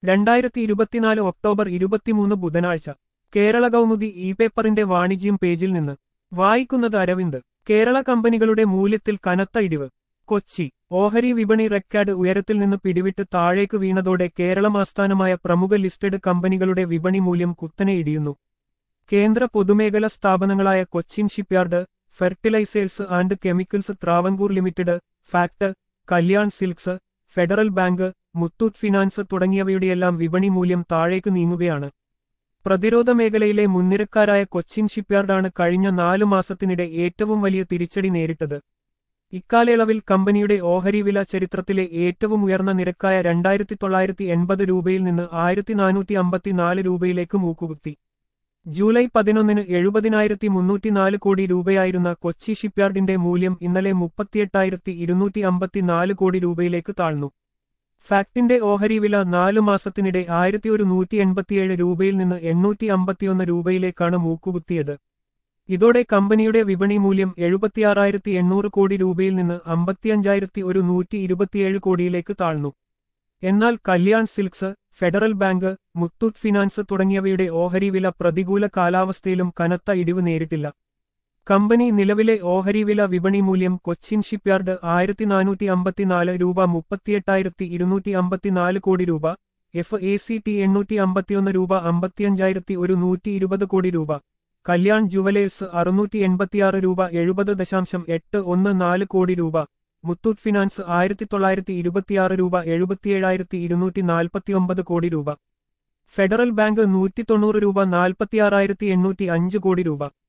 രണ്ടായിരത്തി ഇരുപത്തിനാല് ഒക്ടോബർ ഇരുപത്തിമൂന്ന് ബുധനാഴ്ച കേരള കൗമുദി ഇ പേപ്പറിന്റെ വാണിജ്യം പേജിൽ നിന്ന് വായിക്കുന്നത് അരവിന്ദ് കേരള കമ്പനികളുടെ മൂല്യത്തിൽ കനത്ത ഇടിവ് കൊച്ചി ഓഹരി വിപണി റെക്കാർഡ് ഉയരത്തിൽ നിന്ന് പിടിവിട്ട് താഴേക്ക് വീണതോടെ കേരളം ആസ്ഥാനമായ പ്രമുഖ ലിസ്റ്റഡ് കമ്പനികളുടെ വിപണി മൂല്യം കുത്തനെ ഇടിയുന്നു കേന്ദ്ര പൊതുമേഖലാ സ്ഥാപനങ്ങളായ Cochin shipyard fertilizers and chemicals Travancore limited FACT Kalyan silks federal bank Muthoot finance തുടങ്ങിയവയുടെയെല്ലാം വിപണി മൂല്യം താഴേക്ക് നീങ്ങുകയാണ് പ്രതിരോധ മേഖലയിലെ മുൻനിരക്കാരായ കൊച്ചിൻ ഷിപ്പ്യാർഡാണ് കഴിഞ്ഞ നാലു മാസത്തിനിടെ ഏറ്റവും വലിയ തിരിച്ചടി നേരിട്ടത് ഇക്കാലയളവിൽ കമ്പനിയുടെ ഓഹരി വില ചരിത്രത്തിലെ ഏറ്റവും ഉയർന്ന നിരക്കായ രണ്ടായിരത്തി തൊള്ളായിരത്തി എൺപത് രൂപയിൽ നിന്ന് ആയിരത്തി നാനൂറ്റി അമ്പത്തിനാല് രൂപയിലേക്ക് മൂക്കുകുത്തി ജൂലൈ പതിനൊന്നിന് എഴുപതിനായിരത്തി മുന്നൂറ്റിനാല് കോടി രൂപയായിരുന്ന കൊച്ചി ഷിപ്പ്യാർഡിന്റെ മൂല്യം ഇന്നലെ മുപ്പത്തിയെട്ടായിരത്തി ഇരുന്നൂറ്റി അമ്പത്തിനാല് കോടി രൂപയിലേക്ക് താഴ്ന്നു ഫാക്ടിന്റെ ഓഹരി വില നാലു മാസത്തിനിടെ ആയിരത്തി ഒരു നൂറ്റി എൺപത്തിയേഴ് രൂപയിൽ നിന്ന് എണ്ണൂറ്റി അമ്പത്തിയൊന്ന് രൂപയിലേക്കാണ് മൂക്കുകുത്തിയത് ഇതോടെ കമ്പനിയുടെ വിപണി മൂല്യം എഴുപത്തിയാറായിരത്തി എണ്ണൂറ് കോടി രൂപയിൽ നിന്ന് അമ്പത്തിയഞ്ചായിരത്തി ഒരു നൂറ്റി ഇരുപത്തിയേഴ് കോടിയിലേക്ക് താഴ്ന്നു എന്നാൽ Kalyan silks federal bank Muthoot finance തുടങ്ങിയവയുടെ ഓഹരി വില പ്രതികൂല കാലാവസ്ഥയിലും കനത്ത ഇടിവ് നേരിട്ടില്ല കമ്പനി നിലവിലെ ഓഹരി വില വിപണി മൂല്യം കൊച്ചിൻ ഷിപ്പ്യാർഡ് ആയിരത്തി നാനൂറ്റി അമ്പത്തിനാല് രൂപ മുപ്പത്തിയെട്ടായിരത്തി ഇരുന്നൂറ്റി അമ്പത്തിനാല് കോടി രൂപ എഫ് എ സി ടി എണ്ണൂറ്റി അമ്പത്തിയൊന്ന് രൂപ അമ്പത്തിയഞ്ചായിരത്തി ഒരു നൂറ്റി ഇരുപത് കോടി രൂപ കല്യാൺ ജുവലേഴ്സ് അറുന്നൂറ്റി എൺപത്തിയാറ് രൂപ എഴുപത് ദശാംശം എട്ട് ഒന്ന് നാല് കോടി രൂപ മുത്തൂറ്റ് ഫിനാൻസ് ആയിരത്തി തൊള്ളായിരത്തി ഇരുപത്തിയാറ് രൂപ എഴുപത്തിയേഴായിരത്തി ഇരുന്നൂറ്റി നാൽപ്പത്തിയൊമ്പത് കോടി രൂപ ഫെഡറൽ ബാങ്ക് നൂറ്റി തൊണ്ണൂറ് രൂപ നാൽപ്പത്തിയാറായിരത്തി എണ്ണൂറ്റി അഞ്ച് കോടി രൂപ